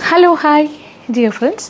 Hello hi dear friends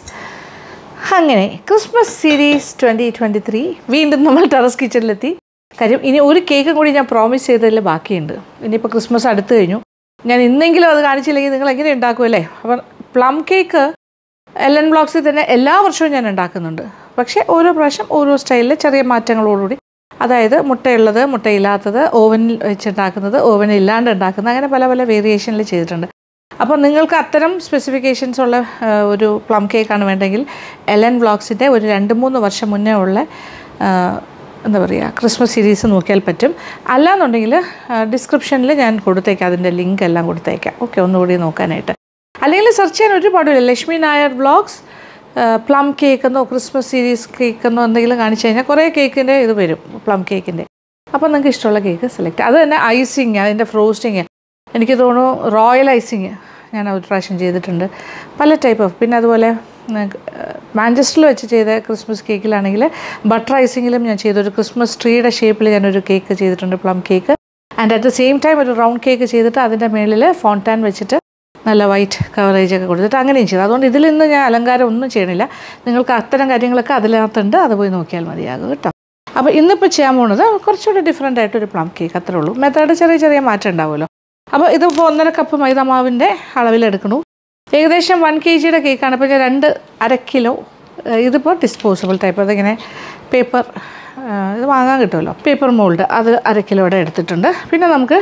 അങ്ങനെ Christmas series twenty twenty three വീണ്ടും നമ്മൾ ടെറസ് കിച്ചണിലെത്തി കാര്യം ഇനി ഒരു കേക്കും കൂടി ഞാൻ പ്രോമിസ് ചെയ്തതിൽ ബാക്കിയുണ്ട് ഇനിയിപ്പോൾ ക്രിസ്മസ് അടുത്ത് കഴിഞ്ഞു ഞാൻ ഇന്നെങ്കിലും അത് കാണിച്ചില്ലെങ്കിൽ നിങ്ങൾ എങ്ങനെ ഉണ്ടാക്കുമല്ലേ അപ്പം പ്ലം കേക്ക് എൽ എൻ ബ്ലോക്സിൽ തന്നെ എല്ലാ വർഷവും ഞാൻ ഉണ്ടാക്കുന്നുണ്ട് പക്ഷേ ഓരോ പ്രാവശ്യം ഓരോ സ്റ്റൈലിൽ ചെറിയ മാറ്റങ്ങളോടുകൂടി അതായത് മുട്ടയുള്ളത് മുട്ടയില്ലാത്തത് ഓവനിൽ വെച്ചുണ്ടാക്കുന്നത് ഓവനിൽ ഇല്ലാണ്ട് ഉണ്ടാക്കുന്നത് അങ്ങനെ പല പല വേരിയേഷനിൽ ചെയ്തിട്ടുണ്ട് അപ്പോൾ നിങ്ങൾക്ക് അത്തരം സ്പെസിഫിക്കേഷൻസ് ഉള്ള ആ, ഒരു പ്ലം കേക്കാണ് വേണ്ടെങ്കിൽ എൽ എൻ വ്ളോഗ്സിൻ്റെ ഒരു രണ്ട് മൂന്ന് വർഷം മുന്നേ ഉള്ള ആ, എന്താ പറയുക ക്രിസ്മസ് സീരീസ് നോക്കിയാൽ പറ്റും അല്ലാന്നുണ്ടെങ്കിൽ ഡിസ്ക്രിപ്ഷനിൽ ഞാൻ കൊടുത്തേക്കാം അതിൻ്റെ ലിങ്ക് എല്ലാം കൊടുത്തേക്കാം ഓക്കെ ഒന്നുകൂടി നോക്കാനായിട്ട് അല്ലെങ്കിൽ സെർച്ച് ചെയ്യാൻ ഒരുപാടില്ല Lakshmi Nair vlogs plum cake എന്നോ ക്രിസ്മസ് സീരീസ് കേക്ക് എന്നോ എന്തെങ്കിലും കാണിച്ചു കഴിഞ്ഞാൽ കുറേ കേക്കിൻ്റെ ഇത് വരും പ്ലം കേക്കിൻ്റെ അപ്പോൾ നിങ്ങൾക്ക് ഇഷ്ടമുള്ള കേക്ക് സെലക്ട് അത് തന്നെ ഐസിങ് അതിൻ്റെ ഫ്രോസ്റ്റിങ് എനിക്ക് തോന്നുന്നു റോയൽ ഐസിങ് ഞാൻ ഒരു പ്രാവശ്യം ചെയ്തിട്ടുണ്ട് പല ടൈപ്പ് ഓഫ് പിന്നെ അതുപോലെ മാഞ്ചസ്റ്ററിൽ വെച്ച് ചെയ്ത ക്രിസ്മസ് കേക്കിലാണെങ്കിൽ ബട്ടർ ഐസിങ്ങിലും ഞാൻ ചെയ്തൊരു ക്രിസ്മസ് ട്രീയുടെ ഷേപ്പിൽ ഞാനൊരു കേക്ക് ചെയ്തിട്ടുണ്ട് plum cake and at the same time ഒരു റൗണ്ട് കേക്ക് ചെയ്തിട്ട് അതിൻ്റെ മേളിൽ ഫോൺടാൻ വെച്ചിട്ട് നല്ല വൈറ്റ് കവറേജ് ഒക്കെ കൊടുത്തിട്ട് അങ്ങനെയും ചെയ്തു അതുകൊണ്ട് ഇതിൽ നിന്ന് ഞാൻ അലങ്കാരം ഒന്നും ചെയ്യണില്ല നിങ്ങൾക്ക് അത്തരം കാര്യങ്ങളൊക്കെ അതിനകത്തുണ്ട് അത് പോയി നോക്കിയാൽ മതിയാകും കേട്ടോ അപ്പോൾ ഇന്നിപ്പോൾ ചെയ്യാൻ പോകുന്നത് കുറച്ചുകൂടി ഡിഫറെൻ്റ് ആയിട്ടൊരു പ്ലം കേക്ക് അത്രേ ഉള്ളൂ മെത്തേഡ് ചെറിയ ചെറിയ മാറ്റം ഉണ്ടാവുമല്ലോ അപ്പോൾ ഇതിപ്പോൾ ഒന്നര കപ്പ് മൈദമാവിൻ്റെ അളവിലെടുക്കണു ഏകദേശം വൺ കെ ജിയുടെ കേക്കാണ് ഇപ്പോൾ ഞാൻ രണ്ട് അര കിലോ ഏഹ് ഇതിപ്പോൾ ഡിസ്പോസിബിൾ ടൈപ്പ് അതിങ്ങനെ പേപ്പർ ഇത് വാങ്ങാൻ കിട്ടുമല്ലോ പേപ്പർ മോൾഡ് അത് അര കിലോയുടെ എടുത്തിട്ടുണ്ട് പിന്നെ നമുക്ക്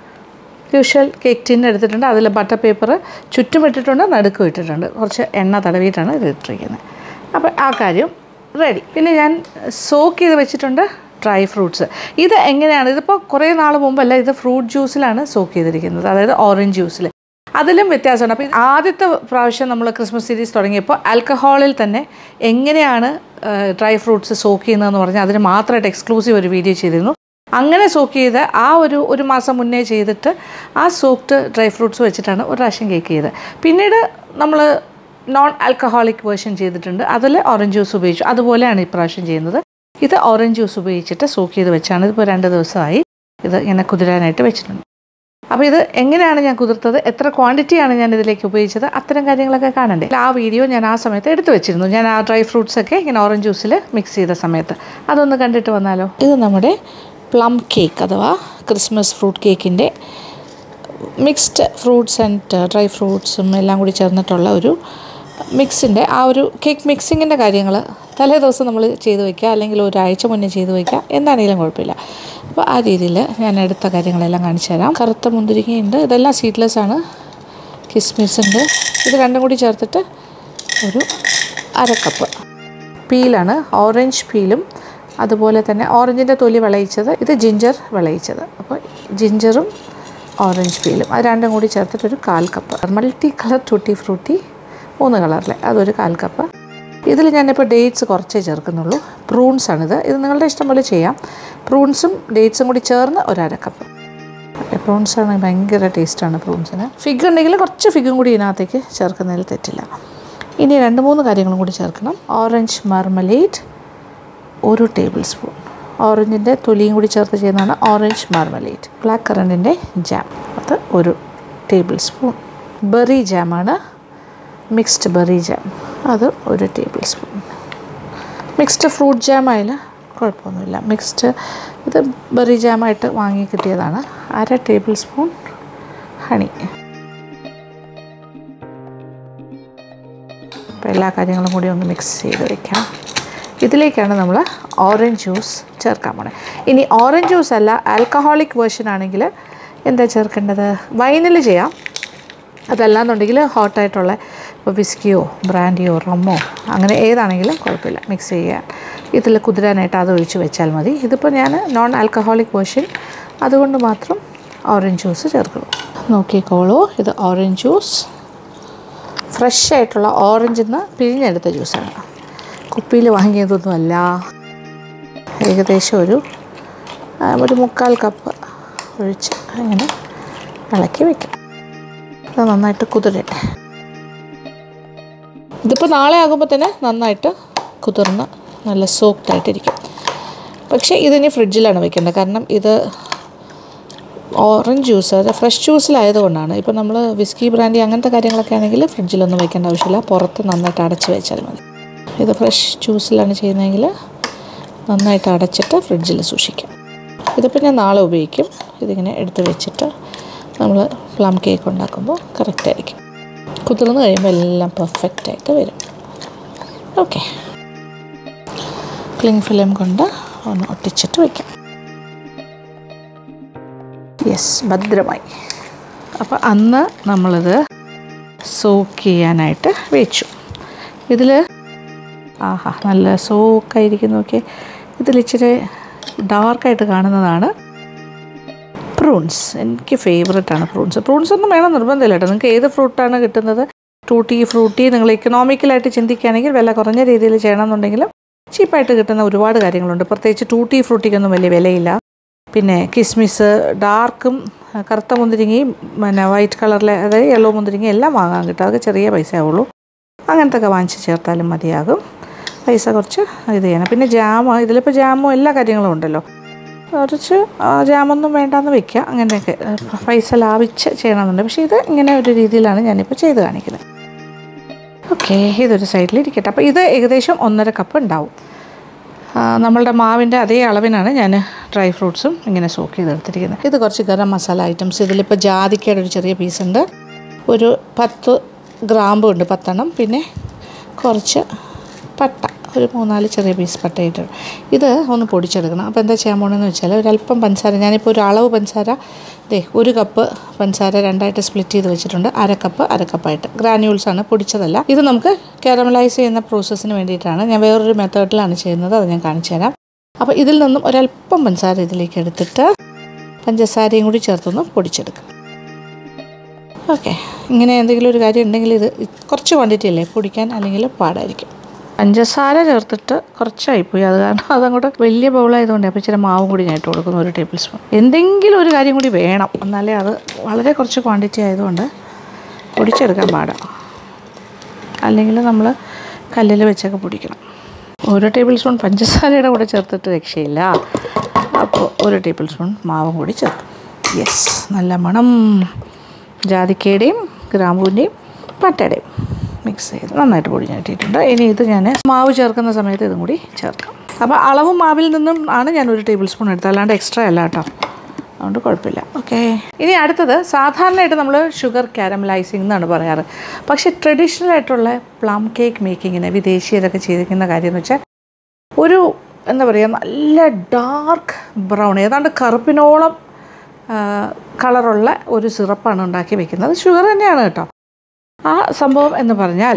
യൂഷ്വൽ കേക്ക് ടിൻ എടുത്തിട്ടുണ്ട് അതിൽ ബട്ടർ പേപ്പർ ചുറ്റും ഇട്ടിട്ടുണ്ട് നടുക്കും ഇട്ടിട്ടുണ്ട് കുറച്ച് എണ്ണ തടവിയിട്ടാണ് ഇത് ഇട്ടിരിക്കുന്നത് അപ്പോൾ ആ കാര്യം റെഡി പിന്നെ ഞാൻ സോക്ക് ചെയ്ത് വെച്ചിട്ടുണ്ട് ഡ്രൈ ഫ്രൂട്ട്സ് ഇത് എങ്ങനെയാണ് ഇതിപ്പോൾ കുറേ നാൾ മുമ്പല്ല ഇത് ഫ്രൂട്ട് ജ്യൂസിലാണ് സോക്ക് ചെയ്തിരിക്കുന്നത് അതായത് ഓറഞ്ച് ജ്യൂസിൽ അതിലും വ്യത്യാസമുണ്ട് അപ്പോൾ ആദ്യത്തെ പ്രാവശ്യം നമ്മൾ ക്രിസ്മസ് സീരീസ് തുടങ്ങിയപ്പോൾ ആൽക്കഹോളിൽ തന്നെ എങ്ങനെയാണ് ഡ്രൈ ഫ്രൂട്ട്സ് സോക്ക് ചെയ്യുന്നതെന്ന് പറഞ്ഞാൽ അതിന് മാത്രമായിട്ട് എക്സ്ക്ലൂസീവ് ഒരു വീഡിയോ ചെയ്തിരുന്നു അങ്ങനെ സോക്ക് ചെയ്ത് ആ ഒരു ഒരു മാസം മുന്നേ ചെയ്തിട്ട് ആ സോക്ഡ് ഡ്രൈ ഫ്രൂട്ട്സ് വെച്ചിട്ടാണ് ഒരു പ്രാവശ്യം കേക്ക് ചെയ്തത് പിന്നീട് നമ്മൾ നോൺ ആൽക്കഹോളിക് വേർഷൻ ചെയ്തിട്ടുണ്ട് അതിൽ ഓറഞ്ച് ജ്യൂസ് ഉപയോഗിച്ചു അതുപോലെയാണ് ഇപ്രാവശ്യം ചെയ്യുന്നത് ഇത് ഓറഞ്ച് ജ്യൂസ് ഉപയോഗിച്ചിട്ട് സോക്ക് ചെയ്ത് വെച്ചാണ് ഇതിപ്പോൾ രണ്ട് ദിവസമായി ഇത് ഇങ്ങനെ കുതിരാനായിട്ട് വെച്ചിട്ടുണ്ട് അപ്പോൾ ഇത് എങ്ങനെയാണ് ഞാൻ കുതിർത്തത് എത്ര ക്വാണ്ടിറ്റിയാണ് ഞാൻ ഇതിലേക്ക് ഉപയോഗിച്ചത് അത്തരം കാര്യങ്ങളൊക്കെ കാണണ്ടേ ആ വീഡിയോ ഞാൻ ആ സമയത്ത് എടുത്തു വെച്ചിരുന്നു ഞാൻ ആ ഡ്രൈ ഫ്രൂട്ട്സ് ഒക്കെ ഇങ്ങനെ ഓറഞ്ച് ജ്യൂസിൽ മിക്സ് ചെയ്ത സമയത്ത് അതൊന്ന് കണ്ടിട്ട് വന്നാലോ ഇത് നമ്മുടെ പ്ലം കേക്ക് അഥവാ ക്രിസ്മസ് ഫ്രൂട്ട് കേക്കിൻ്റെ മിക്സ്ഡ് ഫ്രൂട്ട്സ് ആൻഡ് ഡ്രൈ ഫ്രൂട്ട്സും എല്ലാം കൂടി ചേർന്നിട്ടുള്ള ഒരു മിക്സിൻ്റെ ആ ഒരു കേക്ക് മിക്സിങ്ങിൻ്റെ കാര്യങ്ങൾ തലേ ദിവസം നമ്മൾ ചെയ്ത് വയ്ക്കുക അല്ലെങ്കിൽ ഒരാഴ്ച മുന്നേ ചെയ്ത് വയ്ക്കുക എന്താണെങ്കിലും കുഴപ്പമില്ല അപ്പോൾ ആ രീതിയിൽ ഞാൻ എടുത്ത കാര്യങ്ങളെല്ലാം കാണിച്ചു തരാം കറുത്ത മുന്തിരിങ്ങയുണ്ട് ഇതെല്ലാം സീഡ്ലെസ് ആണ് കിസ്മിസ് ഉണ്ട് ഇത് രണ്ടും കൂടി ചേർത്തിട്ട് ഒരു അര കപ്പ് പീലാണ് ഓറഞ്ച് പീലും അതുപോലെ തന്നെ ഓറഞ്ചിൻ്റെ തൊലി വിളയിച്ചത് ഇത് ജിഞ്ചർ വിളയിച്ചത് അപ്പോൾ ജിഞ്ചറും ഓറഞ്ച് പീലും അത് രണ്ടും കൂടി ചേർത്തിട്ടൊരു കാൽ cup multi colour tutti frutti മൂന്ന് കളറിലെ അതൊരു കാൽ കപ്പ് ഇതിൽ ഞാനിപ്പോൾ ഡേറ്റ്സ് കുറച്ചേ ചേർക്കുന്നുള്ളൂ പ്രൂൺസ് ആണിത് ഇത് നിങ്ങളുടെ ഇഷ്ടം പോലെ ചെയ്യാം പ്രൂൺസും ഡേറ്റ്സും കൂടി ചേർന്ന് ഒരര കപ്പ് പ്രോൺസ് ആണ് ഭയങ്കര ടേസ്റ്റാണ് പ്രോൺസിന് ഫിഗ് ഉണ്ടെങ്കിൽ കുറച്ച് ഫിഗും കൂടി ഇതിനകത്തേക്ക് ചേർക്കുന്നതിൽ തെറ്റില്ല ഇനി രണ്ട് മൂന്ന് കാര്യങ്ങളും കൂടി ചേർക്കണം ഓറഞ്ച് മാർമലേറ്റ് ഒരു ടേബിൾ സ്പൂൺ ഓറഞ്ചിൻ്റെ തൊലിയും കൂടി ചേർത്ത് ചെയ്യുന്നതാണ് ഓറഞ്ച് മാർമലേറ്റ് ബ്ലാക്ക് കറണ്ടിൻ്റെ ജാം അത് ഒരു ടേബിൾ സ്പൂൺ ബെറി ജാമാണ് മിക്സ്ഡ് ബെറി ജാം അത് ഒരു table spoon mixed fruit jam ആയാലും കുഴപ്പമൊന്നുമില്ല മിക്സ്ഡ് ഇത് ബെറി ജാമായിട്ട് വാങ്ങി കിട്ടിയതാണ് അര ടേബിൾ സ്പൂൺ ഹണി അപ്പോൾ എല്ലാ കാര്യങ്ങളും കൂടി ഒന്ന് മിക്സ് ചെയ്ത് വയ്ക്കാം ഇതിലേക്കാണ് നമ്മൾ ഓറഞ്ച് ജ്യൂസ് ചേർക്കാൻ പോണത് ഇനി ഓറഞ്ച് ജ്യൂസ് അല്ല ആൽക്കഹോളിക് വേർഷൻ ആണെങ്കിൽ എന്താ ചേർക്കേണ്ടത് വൈനിൽ ചെയ്യാം അതല്ലാന്നുണ്ടെങ്കിൽ ഹോട്ടായിട്ടുള്ള ഇപ്പോൾ വിസ്കിയോ ബ്രാൻഡിയോ റമ്മോ അങ്ങനെ ഏതാണെങ്കിലും കുഴപ്പമില്ല മിക്സ് ചെയ്യാൻ ഇതിൽ കുതിരാനായിട്ട് അത് ഒഴിച്ച് വെച്ചാൽ മതി ഇതിപ്പോൾ ഞാൻ നോൺ ആൽക്കഹോളിക് വേർഷൻ അതുകൊണ്ട് മാത്രം ഓറഞ്ച് ജ്യൂസ് ചേർക്കണം നോക്കിക്കോളൂ ഇത് ഓറഞ്ച് ജ്യൂസ് ഫ്രഷ് ആയിട്ടുള്ള ഓറഞ്ചിൽ നിന്ന് പിഴിഞ്ഞെടുത്ത ജ്യൂസാണ് കുപ്പിയിൽ വാങ്ങിയതൊന്നുമല്ല ഏകദേശം ഒരു ആ, ഒരു മുക്കാൽ കപ്പ് ഒഴിച്ച് അങ്ങനെ ഇളക്കി വയ്ക്കാം ഇത് നന്നായിട്ട് കുതിരട്ടെ ഇതിപ്പോൾ നാളെ ആകുമ്പോൾ തന്നെ നന്നായിട്ട് കുതിർന്ന് നല്ല സോക്ഡ് ആയിട്ടിരിക്കും പക്ഷേ ഇതിനി ഫ്രിഡ്ജിലാണ് വെക്കേണ്ടത് കാരണം ഇത് ഓറഞ്ച് ജ്യൂസ് അത് ഫ്രഷ് ജ്യൂസിലായതുകൊണ്ടാണ് ഇപ്പോൾ നമ്മൾ വിസ്കി ബ്രാൻഡി അങ്ങനത്തെ കാര്യങ്ങളൊക്കെ ആണെങ്കിൽ ഫ്രിഡ്ജിലൊന്നും വെക്കേണ്ട ആവശ്യമില്ല പുറത്ത് നന്നായിട്ട് അടച്ച് വെച്ചാൽ മതി ഇത് ഫ്രഷ് ജ്യൂസിലാണ് ചെയ്യുന്നതെങ്കിൽ നന്നായിട്ട് അടച്ചിട്ട് ഫ്രിഡ്ജിൽ സൂക്ഷിക്കാം ഇതിപ്പോൾ ഞാൻ നാളെ ഉപയോഗിക്കും ഇതിങ്ങനെ എടുത്ത് വെച്ചിട്ട് നമ്മൾ പ്ലം കേക്ക് ഉണ്ടാക്കുമ്പോൾ കറക്റ്റായിരിക്കും കുതിർന്ന് കഴിയുമ്പോൾ എല്ലാം പെർഫെക്റ്റായിട്ട് വരും ഓക്കെ ക്ലിങ് ഫിലിം കൊണ്ട് ഒന്ന് ഒട്ടിച്ചിട്ട് വയ്ക്കാം യെസ് ഭദ്രമായി അപ്പോൾ അന്ന് നമ്മളിത് സോക്ക് ചെയ്യാനായിട്ട് വെച്ചു ഇതിൽ ആഹാ നല്ല സോക്കായിരിക്കും നോക്കി ഇതിൽ ഇച്ചിരി ഡാർക്കായിട്ട് കാണുന്നതാണ് പ്രൂൺസ് എനിക്ക് ഫേവററ്റ് ആണ് പ്രൂൺസ് പ്രൂൺസ് ഒന്നും വേണം നിർബന്ധമില്ല കേട്ടോ നിങ്ങൾക്ക് ഏത് ഫ്രൂട്ടാണ് കിട്ടുന്നത് ടൂട്ടി ഫ്രൂട്ടി നിങ്ങൾ ഇക്കണോമിക്കലായിട്ട് ചിന്തിക്കുകയാണെങ്കിൽ വില കുറഞ്ഞ രീതിയിൽ ചെയ്യണമെന്നുണ്ടെങ്കിലും ചീപ്പായിട്ട് കിട്ടുന്ന ഒരുപാട് കാര്യങ്ങളുണ്ട് പ്രത്യേകിച്ച് ടൂട്ടി ഫ്രൂട്ടിക്കൊന്നും വലിയ വിലയില്ല പിന്നെ കിസ്മിസ് ഡാർക്കും കറുത്ത മുന്തിരിങ്ങയും പിന്നെ വൈറ്റ് കളറിലെ അതായത് യെല്ലോ മുന്തിരിങ്ങ എല്ലാം വാങ്ങാൻ കിട്ടും അതൊക്കെ ചെറിയ പൈസയാവുള്ളൂ അങ്ങനത്തെ ഒക്കെ വാങ്ങിച്ച് ചേർത്താലും മതിയാകും പൈസ കുറച്ച് ഇത് ചെയ്യണം പിന്നെ ജാമ് ഇതിലിപ്പോൾ ജാമും എല്ലാ കാര്യങ്ങളും ഉണ്ടല്ലോ കുറച്ച് ആ, ജാമൊന്നും വേണ്ടാന്ന് വെക്കുക അങ്ങനെയൊക്കെ ഏ, പൈസ ലാഭിച്ച് ചെയ്യണമെന്നുണ്ട് പക്ഷേ ഇത് ഇങ്ങനെ ഒരു രീതിയിലാണ് ഞാനിപ്പോൾ ചെയ്ത് കാണിക്കുന്നത് ഓക്കെ ഇതൊരു സൈഡിൽ ഇരിക്കട്ടെ അപ്പോൾ ഇത് ഏകദേശം ഒന്നര കപ്പ് ഉണ്ടാവും ആ, നമ്മളുടെ മാവിൻ്റെ അതേ അളവിനാണ് ഞാൻ ഡ്രൈ ഫ്രൂട്ട്സും ഇങ്ങനെ സോക്ക് ചെയ്തെടുത്തിരിക്കുന്നത് ഇത് കുറച്ച് ഗരം മസാല ഐറ്റംസ് ഇതിലിപ്പോൾ ജാതിക്കയുടെ ഒരു ചെറിയ പീസുണ്ട് ഒരു പത്ത് ഗ്രാമ്പ് ഉണ്ട് പത്തെണ്ണം പിന്നെ കുറച്ച് പട്ട ഒരു മൂന്നാല് ചെറിയ പീസ് പട്ട ഇട്ടിട്ട് ഇത് ഒന്ന് പൊടിച്ചെടുക്കണം അപ്പോൾ എന്താ ചെയ്യാൻ പോകണമെന്ന് വെച്ചാൽ ഒരല്പം പഞ്ചസാര ഞാനിപ്പോൾ ഒരു അളവ് പഞ്ചസാര ദേ ഒരു കപ്പ് പഞ്ചസാര രണ്ടായിട്ട് സ്പ്ലിറ്റ് ചെയ്ത് വെച്ചിട്ടുണ്ട് അര കപ്പ് അര കപ്പായിട്ട് ഗ്രാന്യൂൾസ് ആണ് പൊടിച്ചതല്ല ഇത് നമുക്ക് കാരമലൈസ് ചെയ്യുന്ന പ്രോസസ്സിന് വേണ്ടിയിട്ടാണ് ഞാൻ വേറൊരു മെത്തേഡിലാണ് ചെയ്യുന്നത് അത് ഞാൻ കാണിച്ചു തരാം അപ്പോൾ ഇതിൽ നിന്നും ഒരല്പം പഞ്ചസാര ഇതിലേക്ക് എടുത്തിട്ട് പഞ്ചസാരയും കൂടി ചേർത്തൊന്ന് പൊടിച്ചെടുക്കാം ഓക്കെ ഇങ്ങനെ എന്തെങ്കിലും ഒരു കാര്യം ഉണ്ടെങ്കിൽ ഇത് കുറച്ച് ക്വാണ്ടിറ്റി അല്ലേ പൊടിക്കാൻ അല്ലെങ്കിൽ പാടായിരിക്കും പഞ്ചസാര ചേർത്തിട്ട് കുറച്ചായിപ്പോയി അത് കാരണം അതങ്ങോട്ട് വലിയ ബൗളായതുകൊണ്ട് അപ്പോൾ ഇച്ചിരി മാവും കൂടി ഞാൻ ഇട്ട് കൊടുക്കുന്നു ഒരു ടേബിൾ സ്പൂൺ എന്തെങ്കിലും ഒരു കാര്യം കൂടി വേണം എന്നാലേ അത് വളരെ കുറച്ച് ക്വാണ്ടിറ്റി ആയതുകൊണ്ട് പൊടിച്ചെടുക്കാൻ പാടാം അല്ലെങ്കിൽ നമ്മൾ കല്ലിൽ വെച്ചൊക്കെ പൊടിക്കണം ഒരു ടേബിൾ സ്പൂൺ പഞ്ചസാരയുടെ കൂടെ ചേർത്തിട്ട് രക്ഷയില്ല അപ്പോൾ ഒരു ടേബിൾ സ്പൂൺ മാവും കൂടി ചേർത്തു യെസ് നല്ല മണം ജാതിക്കയുടെയും ഗ്രാമ്പൂവിൻ്റെയും പട്ടയുടെയും മിക്സ് ചെയ്ത് നന്നായിട്ട് പൊടിഞ്ഞിട്ടിട്ടുണ്ട് ഇനി ഇത് ഞാൻ മാവ് ചേർക്കുന്ന സമയത്ത് ഇതും കൂടി ചേർക്കാം അപ്പോൾ അളവ് മാവിൽ നിന്നും ആണ് ഞാൻ ഒരു ടേബിൾ സ്പൂൺ എടുത്തത് അല്ലാണ്ട് എക്സ്ട്രാ അല്ല കേട്ടോ അതുകൊണ്ട് കുഴപ്പമില്ല ഓക്കെ ഇനി അടുത്തത് സാധാരണയായിട്ട് നമ്മൾ ഷുഗർ കാരമലൈസിംഗ് എന്നാണ് പറയാറ് പക്ഷേ ട്രഡീഷണൽ ആയിട്ടുള്ള പ്ലം കേക്ക് മേക്കിങ്ങിന് വിദേശീയരൊക്കെ ചെയ്തിരിക്കുന്ന കാര്യം എന്ന് വെച്ചാൽ ഒരു എന്താ പറയുക നല്ല ഡാർക്ക് ബ്രൗൺ ഏതാണ്ട് കറുപ്പിനോളം ആ, കളറുള്ള ഒരു സിറപ്പാണ് ഉണ്ടാക്കി വെക്കുന്നത് ഷുഗർ തന്നെയാണ് കേട്ടോ ആ സംഭവം എന്ന് പറഞ്ഞാൽ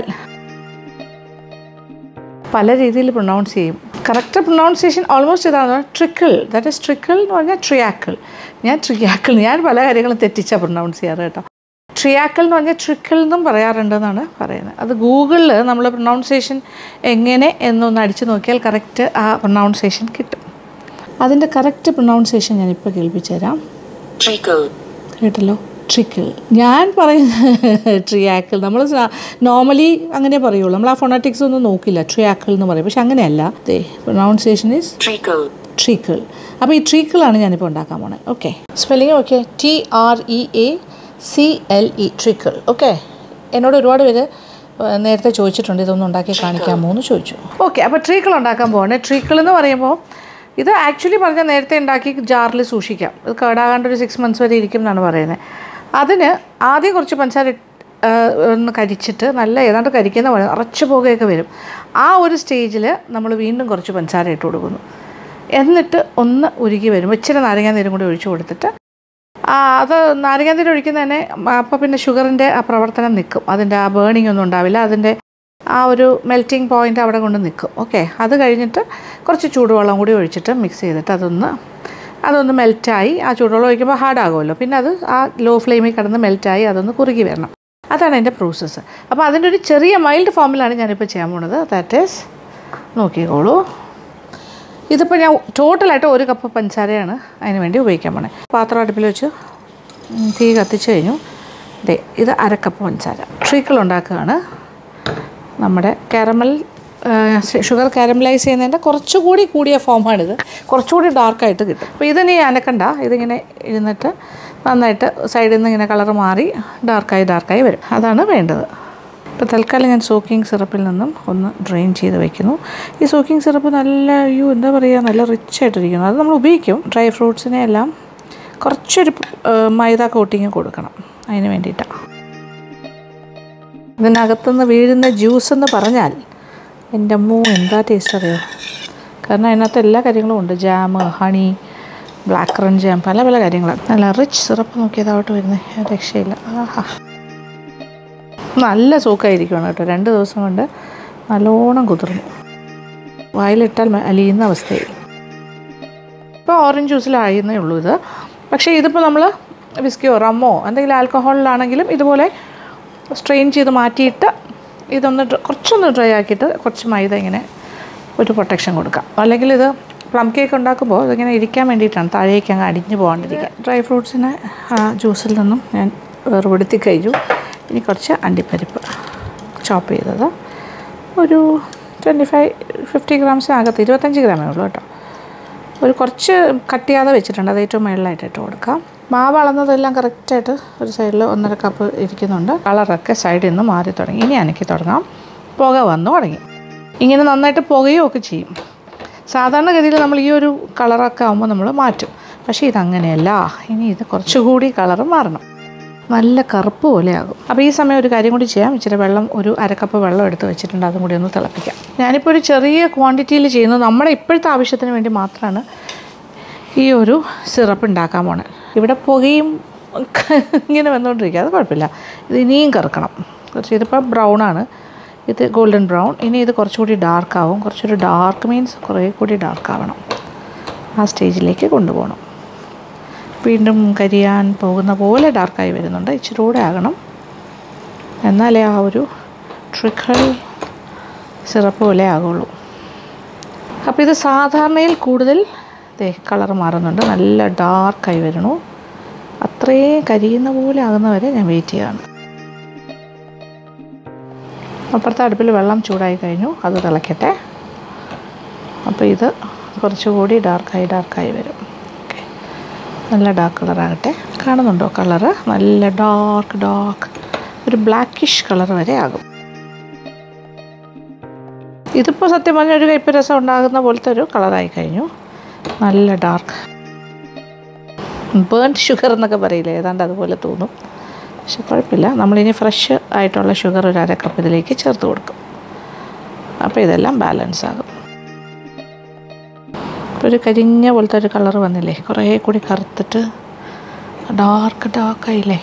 പല രീതിയിൽ പ്രൊണൗൺസ് ചെയ്യും കറക്റ്റ് പ്രൊണൗൺസിയേഷൻ ഓൾമോസ്റ്റ് ഇതാണ് ട്രിക്കിൾ ദാറ്റ് ഈസ് ട്രിക്കിൾ എന്ന് പറഞ്ഞാൽ ട്രിയാക്കിൾ ഞാൻ ട്രിയാക്കിൾ ഞാൻ പല കാര്യങ്ങളും തെറ്റിച്ചാണ് പ്രൊണൗൺസ് ചെയ്യാറ് കേട്ടോ ട്രിയാക്കിൾ എന്ന് പറഞ്ഞാൽ ട്രിക്കിൾ എന്നും പറയാറുണ്ടെന്നാണ് പറയുന്നത് അത് ഗൂഗിളിൽ നമ്മൾ പ്രൊണൗൺസിയേഷൻ എങ്ങനെ എന്നൊന്ന് അടിച്ചു നോക്കിയാൽ കറക്റ്റ് ആ പ്രൊണൗൺസിയേഷൻ കിട്ടും അതിൻ്റെ കറക്റ്റ് പ്രൊണൗൺസിയേഷൻ ഞാനിപ്പോൾ കേൾപ്പിച്ചു തരാം Treacle. കേട്ടല്ലോ ട്രിക്കിൾ ഞാൻ പറയുന്ന ട്രിയാക്കിൾ നമ്മൾ നോർമലി അങ്ങനെ പറയുള്ളൂ നമ്മൾ ആ ഫൊണാറ്റിക്സ് ഒന്നും നോക്കില്ല ട്രിയാക്കിൾ എന്ന് പറയും പക്ഷെ അങ്ങനെയല്ല the pronunciation is Treacle. Treacle അപ്പോൾ ഈ ട്രീക്കിളാണ് ഞാനിപ്പോൾ ഉണ്ടാക്കാൻ പോണത് okay spelling okay T R E A C L E treacle okay എന്നോട് ഒരുപാട് പേര് ഏഹ്, നേരത്തെ ചോദിച്ചിട്ടുണ്ട് ഇതൊന്നും ഉണ്ടാക്കി കാണിക്കാമോ എന്ന് ചോദിച്ചു ഓക്കെ അപ്പോൾ ട്രീക്കിൾ ഉണ്ടാക്കാൻ പോകണേ ട്രീക്കിൾ എന്ന് പറയുമ്പോൾ ഇത് ആക്ച്വലി പറഞ്ഞാൽ നേരത്തെ ഉണ്ടാക്കി ജാറിൽ സൂക്ഷിക്കാം ഇത് കേടാകാണ്ട് ഒരു സിക്സ് മന്ത്സ് വരെ ഇരിക്കും എന്നാണ് പറയുന്നത് അതിന് ആദ്യം കുറച്ച് പഞ്ചസാര ഇട്ട് ആഹ് ഒന്ന് കരിച്ചിട്ട് നല്ല ഏതാണ്ട് കരിക്കുന്ന പോലെ നിറച്ച് പുകയൊക്കെ വരും ആ ഒരു സ്റ്റേജിൽ നമ്മൾ വീണ്ടും കുറച്ച് പഞ്ചസാര ഇട്ട് കൊടുക്കുന്നു എന്നിട്ട് ഒന്ന് ഉരുകി വരുമ്പോൾ ഇച്ചിരി നാരങ്ങാനീരും കൂടി ഒഴിച്ചു കൊടുത്തിട്ട് ആ, അത് നാരങ്ങാനീര് ഒഴിക്കുന്നതന്നെ അപ്പോൾ പിന്നെ ഷുഗറിൻ്റെ ആ പ്രവർത്തനം നിൽക്കും അതിൻ്റെ ആ ബേണിംഗ് ഒന്നും ഉണ്ടാവില്ല അതിൻ്റെ ആ ഒരു മെൽറ്റിംഗ് പോയിൻ്റ് അവിടെ കൊണ്ട് നിൽക്കും ഓക്കെ അത് കഴിഞ്ഞിട്ട് കുറച്ച് ചൂടുവെള്ളം കൂടി ഒഴിച്ചിട്ട് മിക്സ് ചെയ്തിട്ട് അതൊന്ന് അതൊന്ന് മെൽറ്റായി ആ ചൂടുവെള്ളം ഒഴിക്കുമ്പോൾ ഹാർഡാകുമല്ലോ പിന്നെ അത് ആ ലോ ഫ്ലെയിമിൽ കിടന്ന് മെൽറ്റായി അതൊന്ന് കുറുകി വരണം അതാണ് അതിൻ്റെ പ്രോസസ്സ് അപ്പോൾ അതിൻ്റെ ഒരു ചെറിയ മൈൽഡ് ഫോമിലാണ് ഞാനിപ്പോൾ ചെയ്യാൻ പോണത് ദാറ്റ് ഈസ് നോക്കിക്കോളൂ ഇതിപ്പോൾ ഞാൻ ടോട്ടലായിട്ട് ഒരു കപ്പ് പഞ്ചസാരയാണ് അതിന് വേണ്ടി ഉപയോഗിക്കാൻ പോണേ പാത്രം അടുപ്പിൽ വെച്ച് ഉം, തീ കത്തിച്ച് കഴിഞ്ഞു ദേ ഇത് അരക്കപ്പ് പഞ്ചസാര ട്രീക്കിൾ ഉണ്ടാക്കുകയാണ് നമ്മുടെ കാരമൽ ഷുഗർ കാരമലൈസ് ചെയ്യുന്നതിൻ്റെ കുറച്ചുകൂടി കൂടിയ ഫോമാണിത് കുറച്ചുകൂടി ഡാർക്കായിട്ട് കിട്ടും അപ്പോൾ ഇതിനി അനക്കണ്ട ഇതിങ്ങനെ ഇരുന്നിട്ട് നന്നായിട്ട് സൈഡിൽ നിന്ന് ഇങ്ങനെ കളർ മാറി ഡാർക്കായി ഡാർക്കായി വരും അതാണ് വേണ്ടത് ഇപ്പോൾ തൽക്കാലം ഞാൻ സോക്കിംഗ് സിറപ്പിൽ നിന്നും ഒന്ന് ഡ്രെയിൻ ചെയ്ത് വയ്ക്കുന്നു ഈ സോക്കിംഗ് സിറപ്പ് നല്ല അയ്യോ എന്താ പറയുക നല്ല റിച്ച് ആയിട്ടിരിക്കുന്നു അത് നമ്മൾ ഉപയോഗിക്കും ഡ്രൈ ഫ്രൂട്ട്സിനെ എല്ലാം കുറച്ചൊരു ഏഹ്, മൈദ കോട്ടിങ് കൊടുക്കണം അതിന് വേണ്ടിയിട്ടാണ് ഇതിനകത്തുനിന്ന് വീഴുന്ന ജ്യൂസ് എന്ന് പറഞ്ഞാൽ എൻ്റെ അമ്മോ എന്താ ടേസ്റ്റ് അറിയോ കാരണം അതിനകത്ത് എല്ലാ കാര്യങ്ങളും ഉണ്ട് jam honey black currant jam പല പല കാര്യങ്ങളാണ് നല്ല റിച്ച് സിറപ്പ് നോക്കിയതാവട്ട് വരുന്നത് രക്ഷയില്ല ആഹാ നല്ല സൂക്കായിരിക്കണം കേട്ടോ രണ്ട് ദിവസം കൊണ്ട് നല്ലോണം കുതിർന്നു വായിലിട്ടാൽ മ- അലിയുന്ന അവസ്ഥയായി ഇപ്പോൾ ഓറഞ്ച് ജ്യൂസിലായിരുന്നേ ഉള്ളൂ ഇത് പക്ഷേ ഇതിപ്പോൾ നമ്മൾ വിസ്കിയോ റമ്മോ എന്തെങ്കിലും ആൽക്കഹോളിലാണെങ്കിലും ഇതുപോലെ സ്ട്രെയിൻ ചെയ്ത് മാറ്റിയിട്ട് ഇതൊന്ന് ഡ്ര- കുറച്ചൊന്ന് ഡ്രൈ ആക്കിയിട്ട് കുറച്ച് മൈദ ഇങ്ങനെ ഒരു പ്രൊട്ടക്ഷൻ കൊടുക്കാം അല്ലെങ്കിൽ ഇത് പ്ലം കേക്ക് ഉണ്ടാക്കുമ്പോൾ ഇതിങ്ങനെ ഇരിക്കാൻ വേണ്ടിയിട്ടാണ് താഴേക്ക് അങ്ങ് അടിഞ്ഞു പോകാണ്ടിരിക്കുക ഡ്രൈ ഫ്രൂട്ട്സിനെ ആ ജ്യൂസിൽ നിന്നും ഞാൻ വേർപെടുത്തി കഴിഞ്ഞു ഇനി കുറച്ച് അണ്ടിപ്പരിപ്പ് ചോപ്പ് ചെയ്തത് ഒരു ട്വൻറ്റി ഫൈവ് ഫിഫ്റ്റി ഗ്രാംസിനകത്ത് ഇരുപത്തഞ്ച് ഗ്രാമേ ഉള്ളൂ കേട്ടോ ഒരു കുറച്ച് കട്ട് ചെയ്യാതെ വെച്ചിട്ടുണ്ട് അത് ഏറ്റവും മുകളിലായിട്ട് ഇട്ട് കൊടുക്കാം മാവ് അളന്നതെല്ലാം കറക്റ്റായിട്ട് ഒരു സൈഡിൽ ഒന്നര കപ്പ് ഇരിക്കുന്നുണ്ട് കളറൊക്കെ സൈഡിൽ നിന്ന് മാറി തുടങ്ങി ഇനി അനക്കി തുടങ്ങാം പുക വന്നു തുടങ്ങി ഇങ്ങനെ നന്നായിട്ട് പുകയും ഒക്കെ ചെയ്യും സാധാരണഗതിയിൽ നമ്മൾ ഈ ഒരു കളറൊക്കെ ആകുമ്പോൾ നമ്മൾ മാറ്റും പക്ഷേ ഇതങ്ങനെയല്ല ഇനി ഇത് കുറച്ചുകൂടി കളറ് മാറണം നല്ല കറുപ്പ് പോലെയാകും അപ്പോൾ ഈ സമയം ഒരു കാര്യം കൂടി ചെയ്യാം ഇച്ചിരി വെള്ളം ഒരു അരക്കപ്പ് വെള്ളം എടുത്ത് വെച്ചിട്ടുണ്ട് അതും കൂടി ഒന്ന് തിളപ്പിക്കാം ഞാനിപ്പോൾ ഒരു ചെറിയ ക്വാണ്ടിറ്റിയിൽ ചെയ്യുന്നത് നമ്മുടെ ഇപ്പോഴത്തെ ആവശ്യത്തിന് വേണ്ടി മാത്രമാണ് ഈ ഒരു സിറപ്പ് ഉണ്ടാക്കാൻ പോണേ ഇവിടെ പുകയും ഒക്കെ ഇങ്ങനെ വന്നുകൊണ്ടിരിക്കുക അത് കുഴപ്പമില്ല ഇത് ഇനിയും കറുക്കണം കുറച്ച് ഇതിപ്പോൾ ബ്രൗൺ ആണ് ഇത് ഗോൾഡൻ ബ്രൗൺ ഇനി ഇത് കുറച്ചുകൂടി ഡാർക്ക് ആവും കുറച്ചൊരു ഡാർക്ക് മീൻസ് കുറേ കൂടി ഡാർക്ക് ആവണം ആ സ്റ്റേജിലേക്ക് കൊണ്ടുപോകണം വീണ്ടും കരിയാൻ പോകുന്ന പോലെ ഡാർക്കായി വരുന്നുണ്ട് ഇച്ചിരി കൂടെ ആകണം എന്നാലേ ആ ഒരു ട്രിക്കൽ സിറപ്പ് പോലെ ആകുള്ളൂ അപ്പോൾ ഇത് സാധാരണയിൽ കൂടുതൽ ദേ കളർ മാറുന്നുണ്ട് നല്ല ഡാർക്കായി വരണു അത്രയും കരിയുന്ന പോലെ ആകുന്നവരെ ഞാൻ വെയിറ്റ് ചെയ്യാണ് അപ്പുറത്തെ അടുപ്പിൽ വെള്ളം ചൂടായി കഴിഞ്ഞു അത് തിളയ്ക്കട്ടെ അപ്പോൾ ഇത് കുറച്ചുകൂടി ഡാർക്കായി ഡാർക്കായി വരും ഓക്കെ നല്ല ഡാർക്ക് കളറാകട്ടെ കാണുന്നുണ്ടോ കളറ് നല്ല ഡാർക്ക് ഡാർക്ക് ഒരു ബ്ലാക്കിഷ് കളർ വരെ ആകും ഇതിപ്പോൾ സത്യം പറഞ്ഞാൽ ഒരു കയ്പ്പ് രസം ഉണ്ടാകുന്ന പോലത്തെ ഒരു കളറായി കഴിഞ്ഞു നല്ല ഡാർക്ക് ബേൺഡ് ഷുഗർ എന്നൊക്കെ പറയില്ലേ ഏതാണ്ട് അതുപോലെ തോന്നും പക്ഷെ കുഴപ്പമില്ല നമ്മളിനി ഫ്രഷ് ആയിട്ടുള്ള ഷുഗർ ഒരു അര കപ്പ് ഇതിലേക്ക് ചേർത്ത് കൊടുക്കും അപ്പോൾ ഇതെല്ലാം ബാലൻസ് ആകും ഇപ്പോൾ ഒരു കരിഞ്ഞ പോലത്തെ ഒരു കളർ വന്നില്ലേ കുറേ കൂടി കറുത്തിട്ട് ഡാർക്ക് ഡാർക്കായില്ലേ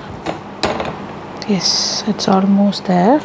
yes it's almost there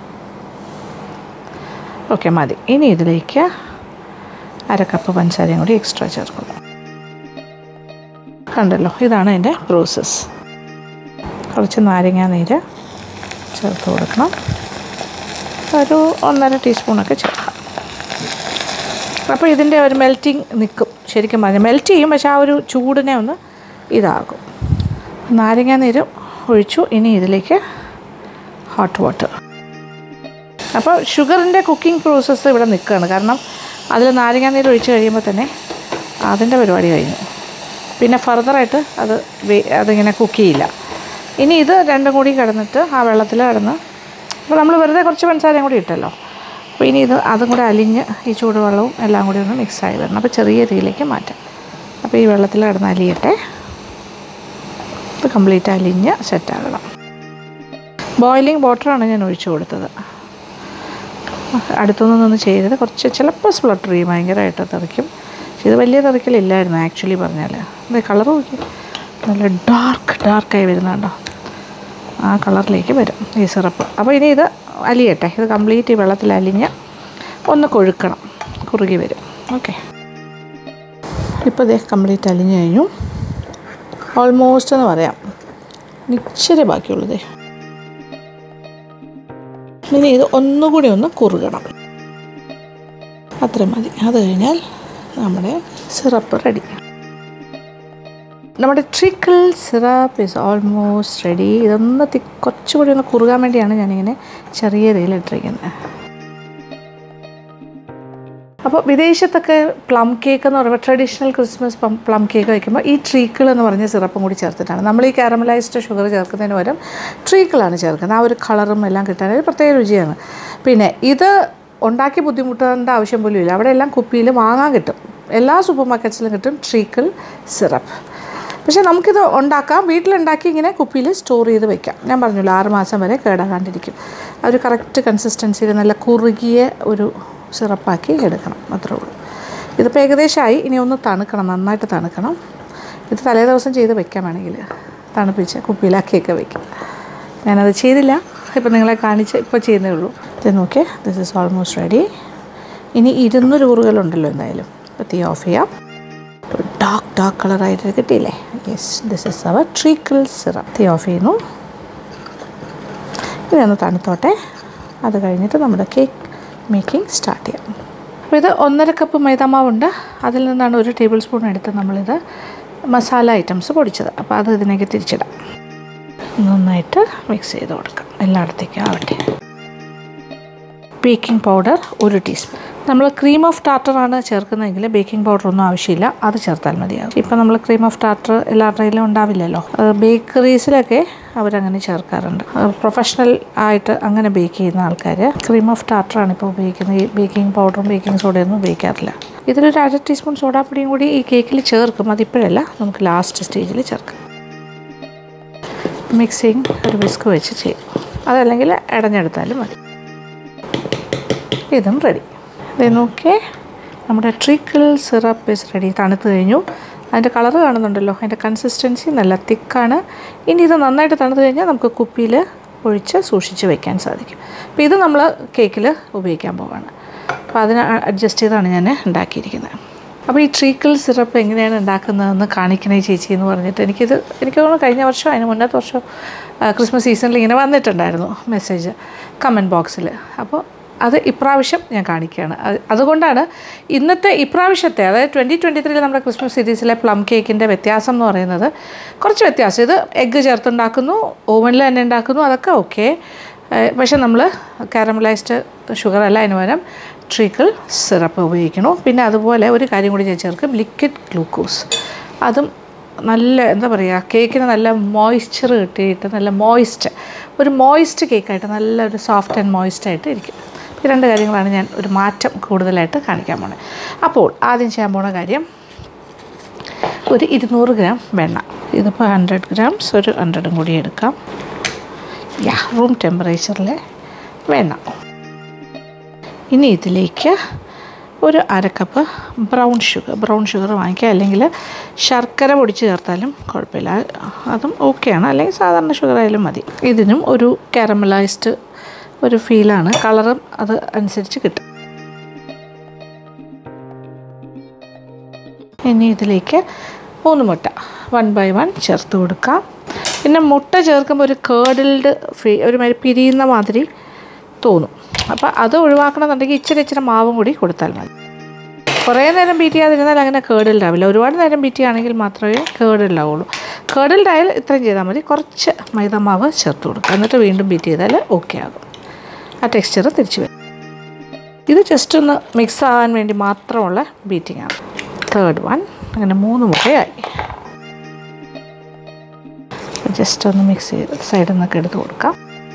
okay മതി ഇനി ഇതിലേക്ക് അര കപ്പ് പഞ്ചസാരയും കൂടി എക്സ്ട്രാ ചേർക്കുന്നു കണ്ടല്ലോ ഇതാണ് എൻ്റെ പ്രോസസ്സ് കുറച്ച് നാരങ്ങാ നീര് ചേർത്ത് കൊടുക്കണം ഒരു ഒന്നര ടീസ്പൂണൊക്കെ ചേർക്കാം അപ്പോൾ ഇതിൻ്റെ ഒരു മെൽറ്റിങ് നിൽക്കും ശരിക്കും പറഞ്ഞാൽ മെൽറ്റ് ചെയ്യും പക്ഷേ ആ ഒരു ചൂടിനെ ഒന്ന് ഇതാകും നാരങ്ങാ നീര് ഒഴിച്ചു ഇനി ഇതിലേക്ക് ഹോട്ട് വാട്ടർ അപ്പോൾ ഷുഗറിൻ്റെ കുക്കിംഗ് പ്രോസസ്സ് ഇവിടെ നിൽക്കുകയാണ് കാരണം അതിൽ നാരങ്ങാ നീര് ഒഴിച്ച് കഴിയുമ്പോൾ തന്നെ അതിൻ്റെ പരിപാടി കഴിഞ്ഞു പിന്നെ ഫർദറായിട്ട് അത് വേ- അതിങ്ങനെ കുക്ക് ചെയ്യില്ല ഇനി ഇത് രണ്ടും കൂടി കിടന്നിട്ട് ആ വെള്ളത്തിൽ കിടന്ന് അപ്പോൾ നമ്മൾ വെറുതെ കുറച്ച് പഞ്ചസാരയും കൂടി ഇട്ടല്ലോ അപ്പോൾ ഇനി ഇത് അതും കൂടെ അലിഞ്ഞ് ഈ ചൂടുവെള്ളവും എല്ലാം കൂടി ഒന്ന് മിക്സായി വരണം അപ്പോൾ ചെറിയ രീതിയിലേക്ക് മാറ്റാം അപ്പോൾ ഈ വെള്ളത്തിൽ കിടന്ന് അലിയട്ടെ ഇത് കംപ്ലീറ്റ് അലിഞ്ഞ് സെറ്റാകണം ബോയിലിംഗ് വാട്ടറാണ് ഞാൻ ഒഴിച്ചു കൊടുത്തത് അടുത്തൊന്നും നിന്ന് ചെയ്തത് കുറച്ച് ചിലപ്പോൾ സ്പ്ലട്ടർ ചെയ്യും ഭയങ്കരമായിട്ട് തെറിക്കും പക്ഷെ ഇത് വലിയ തെറിക്കലില്ലായിരുന്നു ആക്ച്വലി പറഞ്ഞാൽ ഇത് കളർ നോക്കി നല്ല ഡാർക്ക് ഡാർക്കായി വരുന്നുണ്ടോ ആ കളറിലേക്ക് വരും ഈ സിറപ്പ് അപ്പോൾ ഇനി ഇത് അലിയട്ടെ ഇത് കംപ്ലീറ്റ് ഈ വെള്ളത്തിൽ അലിഞ്ഞ് ഒന്ന് കൊഴുക്കണം കുറുകി വരും ഓക്കെ ഇപ്പോൾ ഇത് കംപ്ലീറ്റ് അലിഞ്ഞ് കഴിഞ്ഞു ഓൾമോസ്റ്റ് എന്ന് പറയാം ഇച്ചിരി ബാക്കിയുള്ളത് ഇനി ഇത് ഒന്നുകൂടി ഒന്ന് കുറുകണം അത്രയും മതി അത് കഴിഞ്ഞാൽ നമ്മുടെ സിറപ്പ് റെഡി നമ്മുടെ treacle syrup is almost ready ഇതൊന്ന് തി കുറച്ചുകൂടി ഒന്ന് കുറുകാൻ വേണ്ടിയാണ് ഞാനിങ്ങനെ ചെറിയ രീതിയിൽ ഇട്ടിരിക്കുന്നത് അപ്പോൾ വിദേശത്തൊക്കെ പ്ലം കേക്ക് എന്ന് പറയുമ്പോൾ ട്രഡീഷണൽ ക്രിസ്മസ് പ്ലം കേക്ക് വയ്ക്കുമ്പോൾ ഈ ട്രീക്കിൾ എന്ന് പറഞ്ഞ സിറപ്പും കൂടി ചേർത്തിട്ടാണ് നമ്മൾ ഈ കാരമലൈസ്ഡ് ഷുഗർ ചേർക്കുന്നതിന് പകരം ട്രീക്കിളാണ് ചേർക്കുന്നത് ആ ഒരു കളറും എല്ലാം കിട്ടാൻ ഒരു പ്രത്യേക രുചിയാണ് പിന്നെ ഇത് ഉണ്ടാക്കി ബുദ്ധിമുട്ടേണ്ട ആവശ്യം പോലും ഇല്ല അവിടെ എല്ലാം കുപ്പിയിൽ വാങ്ങാൻ കിട്ടും എല്ലാ സൂപ്പർ മാർക്കറ്റ്സിലും കിട്ടും ട്രീക്കിൾ സിറപ്പ് പക്ഷേ നമുക്കിത് ഉണ്ടാക്കാം വീട്ടിലുണ്ടാക്കി ഇങ്ങനെ കുപ്പിയിൽ സ്റ്റോർ ചെയ്ത് വെക്കാം ഞാൻ പറഞ്ഞല്ലോ ആറ് മാസം വരെ കേടാകാണ്ടിരിക്കും ആ ഒരു കറക്റ്റ് കൺസിസ്റ്റൻസിയിൽ നല്ല കുറുകിയ ഒരു സിറപ്പാക്കി എടുക്കണം അത്രേ ഉള്ളൂ ഇതിപ്പോൾ ഏകദേശമായി ഇനി ഒന്ന് തണുക്കണം നന്നായിട്ട് തണുക്കണം ഇത് തലേ ദിവസം ചെയ്ത് വെക്കാം വേണമെങ്കിൽ തണുപ്പിച്ച് കുപ്പിയിലാക്കിയൊക്കെ വെക്കാം ഞാനത് ചെയ്തില്ല ഇപ്പം നിങ്ങളെ കാണിച്ച് ഇപ്പോൾ ചെയ്യുന്നേ ഉള്ളൂ ഇത് നോക്കിയേ ദിസ് ഇസ് ഓൾമോസ്റ്റ് റെഡി ഇനി ഇരുന്നൂറ് കൂറുകളുണ്ടല്ലോ എന്തായാലും അപ്പോൾ തീ ഓഫ് ചെയ്യാം ഡാർക്ക് ഡാർക്ക് കളറായിട്ട് കിട്ടിയില്ലേ yes this is our treacle syrup തീ ഓഫ് ചെയ്യുന്നു ഇതൊന്ന് തണുത്തോട്ടെ അത് കഴിഞ്ഞിട്ട് നമ്മുടെ കേക്ക് മേക്കിംഗ് സ്റ്റാർട്ട് ചെയ്യാം അപ്പോൾ ഇത് ഒന്നര കപ്പ് മൈദാമാവുണ്ട് അതിൽ നിന്നാണ് ഒരു ടേബിൾ സ്പൂൺ എടുത്ത് നമ്മളിത് മസാല ഐറ്റംസ് പൊടിച്ചത് അപ്പോൾ അത് ഇതിലേക്ക് തിരിച്ചിടാം നന്നായിട്ട് മിക്സ് ചെയ്ത് കൊടുക്കാം എല്ലായിടത്തേക്കും ആവട്ടെ ബേക്കിംഗ് പൗഡർ ഒരു ടീസ്പൂൺ നമ്മൾ ക്രീം ഓഫ് ടാർട്ടറാണ് ചേർക്കുന്നതെങ്കിൽ ബേക്കിംഗ് പൗഡർ ഒന്നും ആവശ്യമില്ല അത് ചേർത്താൽ മതിയാകും ഇപ്പം നമ്മൾ ക്രീം ഓഫ് ടാർട്ടർ എല്ലാവരുടെയിലും ഉണ്ടാവില്ലല്ലോ ബേക്കറീസിലൊക്കെ അവരങ്ങനെ ചേർക്കാറുണ്ട് പ്രൊഫഷണൽ ആയിട്ട് അങ്ങനെ ബേക്ക് ചെയ്യുന്ന ആൾക്കാർ ക്രീം ഓഫ് ടാർട്ടറാണ് ഇപ്പോൾ ഉപയോഗിക്കുന്നത് ഈ ബേക്കിംഗ് പൗഡറും ബേക്കിംഗ് സോഡയൊന്നും ഉപയോഗിക്കാറില്ല ഇതിലൊരു അര ടീസ്പൂൺ സോഡാപ്പൊടിയും കൂടി ഈ കേക്കിൽ ചേർക്കും അതിപ്പോഴല്ല നമുക്ക് ലാസ്റ്റ് സ്റ്റേജിൽ ചേർക്കാം മിക്സിങ് ഒരു വിസ്ക് വെച്ച് ചെയ്യും അതല്ലെങ്കിൽ ഇടഞ്ഞെടുത്താലും മതി ഇതും റെഡി ഇത് നോക്കിയേ നമ്മുടെ ട്രിക്കിൾ സിറപ്പ് ഇസ് റെഡി തണുത്ത് കഴിഞ്ഞു അതിൻ്റെ കളർ കാണുന്നുണ്ടല്ലോ അതിൻ്റെ കൺസിസ്റ്റൻസി നല്ല തിക്കാണ് ഇനി ഇത് നന്നായിട്ട് തണുത്ത് കഴിഞ്ഞാൽ നമുക്ക് കുപ്പിയിൽ ഒഴിച്ച് സൂക്ഷിച്ച് വെക്കാൻ സാധിക്കും അപ്പോൾ ഇത് നമ്മൾ കേക്കിൽ ഉപയോഗിക്കാൻ പോവാണ് അപ്പോൾ അതിന് അഡ്ജസ്റ്റ് ചെയ്താണ് ഞാൻ ഉണ്ടാക്കിയിരിക്കുന്നത് അപ്പോൾ ഈ ട്രീക്കിൾ സിറപ്പ് എങ്ങനെയാണ് ഉണ്ടാക്കുന്നതെന്ന് കാണിക്കണേ ചേച്ചി എന്ന് പറഞ്ഞിട്ട് എനിക്കിത് എനിക്ക് തോന്നുന്നു കഴിഞ്ഞ വർഷം അതിന് മുന്നത്തെ വർഷം ക്രിസ്മസ് സീസണിൽ ഇങ്ങനെ വന്നിട്ടുണ്ടായിരുന്നു മെസ്സേജ് കമൻറ്റ് ബോക്സിൽ അപ്പോൾ അത് ഇപ്രാവശ്യം ഞാൻ കാണിക്കുകയാണ് അതുകൊണ്ടാണ് ഇന്നത്തെ ഇപ്രാവശ്യത്തെ അതായത് ട്വൻറ്റി ട്വൻറ്റി ത്രീയിൽ നമ്മുടെ ക്രിസ്മസ് സീരീസിലെ പ്ലം കേക്കിൻ്റെ വ്യത്യാസം എന്ന് പറയുന്നത് കുറച്ച് വ്യത്യാസം ഇത് എഗ്ഗ് ചേർത്തുണ്ടാക്കുന്നു ഓവനിൽ തന്നെ ഉണ്ടാക്കുന്നു അതൊക്കെ ഓക്കെ പക്ഷെ നമ്മൾ കാരമലൈസ്ഡ് ഷുഗർ അല്ല അതിന് പകരം ട്രീക്കിൾ സിറപ്പ് ഉപയോഗിക്കണു പിന്നെ അതുപോലെ ഒരു കാര്യം കൂടി ഞാൻ ചേർക്കും ലിക്വിഡ് ഗ്ലൂക്കോസ് അതും നല്ല എന്താ പറയുക കേക്കിന് നല്ല മോയ്സ്ചർ കിട്ടിയിട്ട് നല്ല മോയിസ്റ്റ് ഒരു മോയിസ്റ്റ് കേക്കായിട്ട് നല്ല ഒരു സോഫ്റ്റ് ആൻഡ് മോയിസ്റ്റ് ആയിട്ട് ഇരിക്കും ഈ രണ്ട് കാര്യങ്ങളാണ് ഞാൻ ഒരു മാറ്റം കൂടുതലായിട്ട് കാണിക്കാൻ പോണത് അപ്പോൾ ആദ്യം ചെയ്യാൻ പോണ കാര്യം ഒരു ഇരുന്നൂറ് ഗ്രാം വെണ്ണ ഇതിപ്പോൾ ഹൺഡ്രഡ് ഗ്രാംസ് ഒരു ഹൺഡ്രഡും കൂടി എടുക്കാം യാ റൂം ടെമ്പറേച്ചറിലെ വെണ്ണ ഇനി ഇതിലേക്ക് ഒരു അരക്കപ്പ് ബ്രൗൺ ഷുഗർ ബ്രൗൺ ഷുഗർ വാങ്ങിക്കുക അല്ലെങ്കിൽ ശർക്കര പൊടിച്ച് ചേർത്താലും കുഴപ്പമില്ല അതും ഓക്കെയാണ് അല്ലെങ്കിൽ സാധാരണ ഷുഗർ ആയാലും മതി ഇതിനും ഒരു കാരമലൈസ്ഡ് ഒരു ഫീലാണ് കളറും അത് അനുസരിച്ച് കിട്ടും ഇനി ഇതിലേക്ക് മൂന്ന് മുട്ട വൺ ബൈ വൺ ചേർത്ത് കൊടുക്കാം പിന്നെ മുട്ട ചേർക്കുമ്പോൾ ഒരു കേർഡിൽഡ് ഫീ ഒരുമാതിരി പിരിയുന്ന മാതിരി തോന്നും അപ്പോൾ അത് ഒഴിവാക്കണമെന്നുണ്ടെങ്കിൽ ഇച്ചിരി ഇച്ചിരി മാവും കൂടി കൊടുത്താൽ മതി കുറേ നേരം ബീറ്റ് ചെയ്യാതിരുന്നാൽ അങ്ങനെ കേടിൽഡാവില്ല ഒരുപാട് നേരം ബീറ്റ് ചെയ്യുകയാണെങ്കിൽ മാത്രമേ കേടിൽഡാവുള്ളൂ കേടിൽഡായാൽ ഇത്രയും ചെയ്താൽ മതി കുറച്ച് മൈദമാവ് ചേർത്ത് കൊടുക്കുക എന്നിട്ട് വീണ്ടും ബീറ്റ് ചെയ്താൽ ഓക്കെ ആകും ആ ടെക്സ്ചർ തിരിച്ചു വരും ഇത് ജസ്റ്റ് ഒന്ന് മിക്സ് ആകാൻ വേണ്ടി മാത്രമുള്ള ബീറ്റിംഗ് ആണ് തേർഡ് വൺ അങ്ങനെ മൂന്ന് മുട്ടയായി ജസ്റ്റ് ഒന്ന് മിക്സ് ചെയ്ത് സൈഡിൽ നിന്നൊക്കെ എടുത്ത് കൊടുക്കാം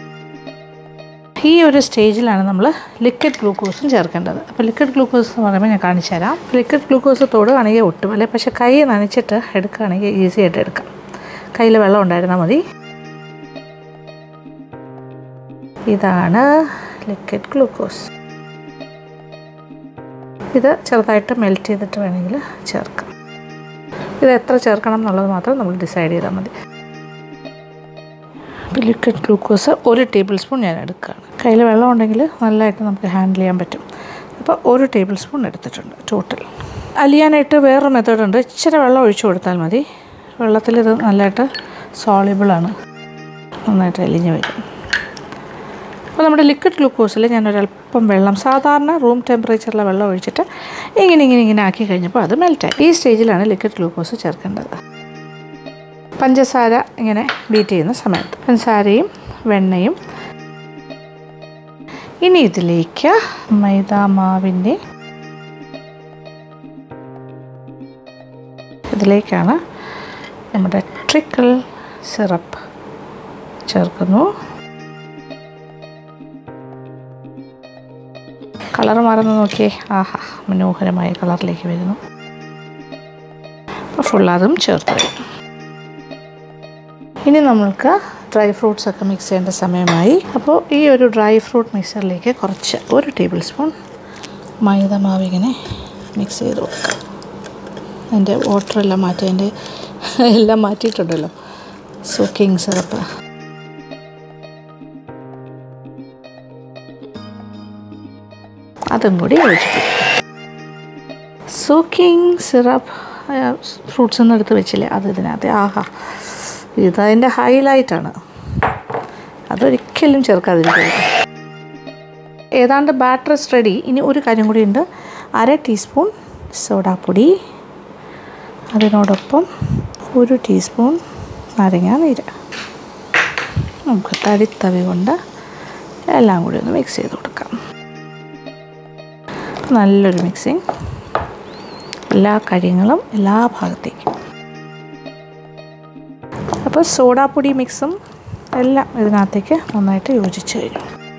ഈ ഒരു സ്റ്റേജിലാണ് നമ്മൾ ലിക്വിഡ് ഗ്ലൂക്കോസും ചേർക്കേണ്ടത് അപ്പോൾ ലിക്വിഡ് ഗ്ലൂക്കോസ് എന്ന് പറയുമ്പോൾ ഞാൻ കാണിച്ചു തരാം ലിക്വിഡ് ഗ്ലൂക്കോസ് തൊടുകയാണെങ്കിൽ ഒട്ടും അല്ലെ പക്ഷേ കൈ നനച്ചിട്ട് എടുക്കുകയാണെങ്കിൽ ഈസി ആയിട്ട് എടുക്കാം കയ്യിൽ വെള്ളം ഉണ്ടായിരുന്നാൽ മതി ഇതാണ് ലിക്വിഡ് ഗ്ലൂക്കോസ് ഇത് ചെറുതായിട്ട് മെൽറ്റ് ചെയ്തിട്ട് വേണമെങ്കിൽ ചേർക്കാം ഇത് എത്ര ചേർക്കണം എന്നുള്ളത് മാത്രം നമ്മൾ ഡിസൈഡ് ചെയ്താൽ മതി ലിക്വിഡ് ഗ്ലൂക്കോസ് ഒരു ടേബിൾ സ്പൂൺ ഞാൻ എടുക്കുകയാണ് കയ്യിൽ വെള്ളം ഉണ്ടെങ്കിൽ നല്ലതായിട്ട് നമുക്ക് ഹാൻഡിൽ ചെയ്യാൻ പറ്റും അപ്പോൾ ഒരു ടേബിൾ സ്പൂൺ എടുത്തിട്ടുണ്ട് ടോട്ടൽ അലിയാനായിട്ട് വേറൊരു മെത്തേഡുണ്ട് ഇച്ചിരി വെള്ളം ഒഴിച്ചു കൊടുത്താൽ മതി വെള്ളത്തിൽ ഇത് നല്ലതായിട്ട് സോളിബിളാണ് നന്നായിട്ട് അലിഞ്ഞ് വരും അപ്പോൾ നമ്മുടെ ലിക്വിഡ് ഗ്ലൂക്കോസിൽ ഞാനൊരല്പം വെള്ളം സാധാരണ റൂം ടെമ്പറേച്ചറിലെ വെള്ളം ഒഴിച്ചിട്ട് ഇങ്ങനെ ഇങ്ങനെ ഇങ്ങനെ ആക്കി കഴിഞ്ഞപ്പോൾ അത് മെൽറ്റായി ഈ സ്റ്റേജിലാണ് ലിക്വിഡ് ഗ്ലൂക്കോസ് ചേർക്കേണ്ടത് പഞ്ചസാര ഇങ്ങനെ ബീറ്റ് ചെയ്യുന്ന സമയത്ത് പഞ്ചസാരയും വെണ്ണയും ഇനി ഇതിലേക്ക് മൈദാമാവിൻ്റെ അതിലേക്കാണ് നമ്മുടെ ട്രിക്കിൾ സിറപ്പ് ചേർക്കുന്നു കളർ മാറുന്നു നോക്കിയേ ആഹാ മനോഹരമായ കളറിലേക്ക് വരുന്നു അപ്പോൾ ഫുൾ അതും ചേർത്ത് വരും ഇനി നമ്മൾക്ക് ഡ്രൈ ഫ്രൂട്ട്സ് ഒക്കെ മിക്സ് ചെയ്യേണ്ട സമയമായി അപ്പോൾ ഈ ഒരു ഡ്രൈ ഫ്രൂട്ട് മിക്സറിലേക്ക് കുറച്ച് ഒരു ടേബിൾ സ്പൂൺ മൈദ മാവ് ഇങ്ങനെ മിക്സ് ചെയ്ത് കൊടുക്കാം അതിൻ്റെ വാട്ടറെല്ലാം മാറ്റി അതിൻ്റെ എല്ലാം മാറ്റിയിട്ടുണ്ടല്ലോ സോക്കിങ് സിറപ്പ് അതും കൂടി യോജിപ്പിക്കും സോക്കിങ് സിറപ്പ് ഫ്രൂട്ട്സ് ഒന്നും എടുത്ത് വെച്ചില്ലേ അത് ഇതിനകത്ത് ആഹാ ഇതതിൻ്റെ ഹൈലൈറ്റാണ് അതൊരിക്കലും ചേർക്കാതിരിക്കരുത് ഏതാണ്ട് ബാറ്റർ റെഡി ഇനി ഒരു കാര്യം കൂടി ഉണ്ട് അര ടീസ്പൂൺ സോഡാപ്പൊടി അതിനോടൊപ്പം ഒരു ടീസ്പൂൺ നാരങ്ങ നീര് നമുക്ക് തടിത്തവി കൊണ്ട് എല്ലാം കൂടി ഒന്ന് മിക്സ് ചെയ്ത് കൊടുക്കാം നല്ലൊരു മിക്സിങ് എല്ലാ കാര്യങ്ങളും എല്ലാ ഭാഗത്തേക്കും അപ്പോൾ സോഡാപ്പൊടി മിക്സും എല്ലാം ഇതിനകത്തേക്ക് നന്നായിട്ട് യോജിച്ച് കഴിഞ്ഞു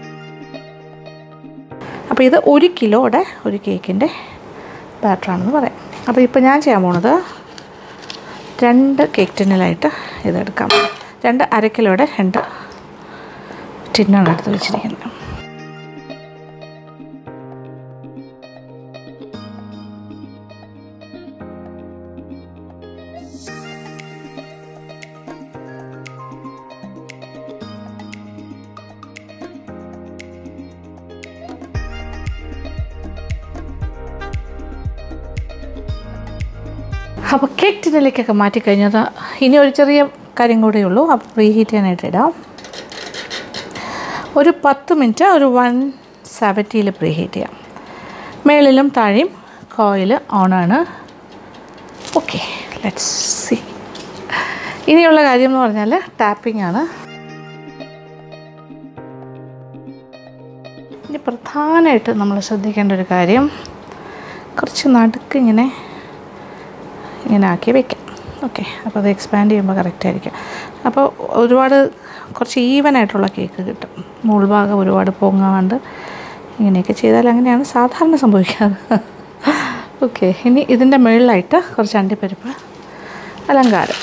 അപ്പോൾ ഇത് ഒരു കിലോയുടെ ഒരു കേക്കിൻ്റെ ബാറ്ററാണെന്ന് പറയാം അപ്പോൾ ഇപ്പോൾ ഞാൻ ചെയ്യാൻ പോണത് രണ്ട് കേക്ക് ടിന്നിലായിട്ട് ഇതെടുക്കാം രണ്ട് അര കിലോയുടെ രണ്ട് ടിന്നാണ് എടുത്ത് വെച്ചിരിക്കുന്നത് അപ്പോൾ കേക്ക് ടിന്നിലേക്കൊക്കെ മാറ്റിക്കഴിഞ്ഞത് ഇനി ഒരു ചെറിയ കാര്യം കൂടെ ഉള്ളൂ അപ്പോൾ പ്രീ ഹീറ്റ് ചെയ്യാനായിട്ട് ഇടാം ഒരു പത്ത് മിനിറ്റ് ഒരു വൺ സെവൻറ്റിയിൽ പ്രീ ഹീറ്റ് ചെയ്യാം മേളിലും താഴെയും കോയിൽ ഓണാണ് ഓക്കെ ലെറ്റ്സ് സി ഇനിയുള്ള കാര്യം എന്ന് പറഞ്ഞാൽ ടാപ്പിംഗ് ആണ് ഇനി പ്രധാനമായിട്ട് നമ്മൾ ശ്രദ്ധിക്കേണ്ട ഒരു കാര്യം കുറച്ച് നടുക്ക് ഇങ്ങനെ ഇങ്ങനെ ആക്കി വെക്കാം ഓക്കെ അപ്പോൾ അത് എക്സ്പാൻഡ് ചെയ്യുമ്പോൾ കറക്റ്റ് ആയിരിക്കും അപ്പോൾ ഒരുപാട് കുറച്ച് ഈവൻ ആയിട്ടുള്ള കേക്ക് കിട്ടും മുൾഭാഗം ഒരുപാട് പൊങ്ങാണ്ട് ഇങ്ങനെയൊക്കെ ചെയ്താൽ അങ്ങനെയാണ് സാധാരണ സംഭവിക്കാറ് ഓക്കെ ഇനി ഇതിൻ്റെ മുകളിലായിട്ട് കുറച്ച് അണ്ടിപ്പരിപ്പ് അലങ്കാരം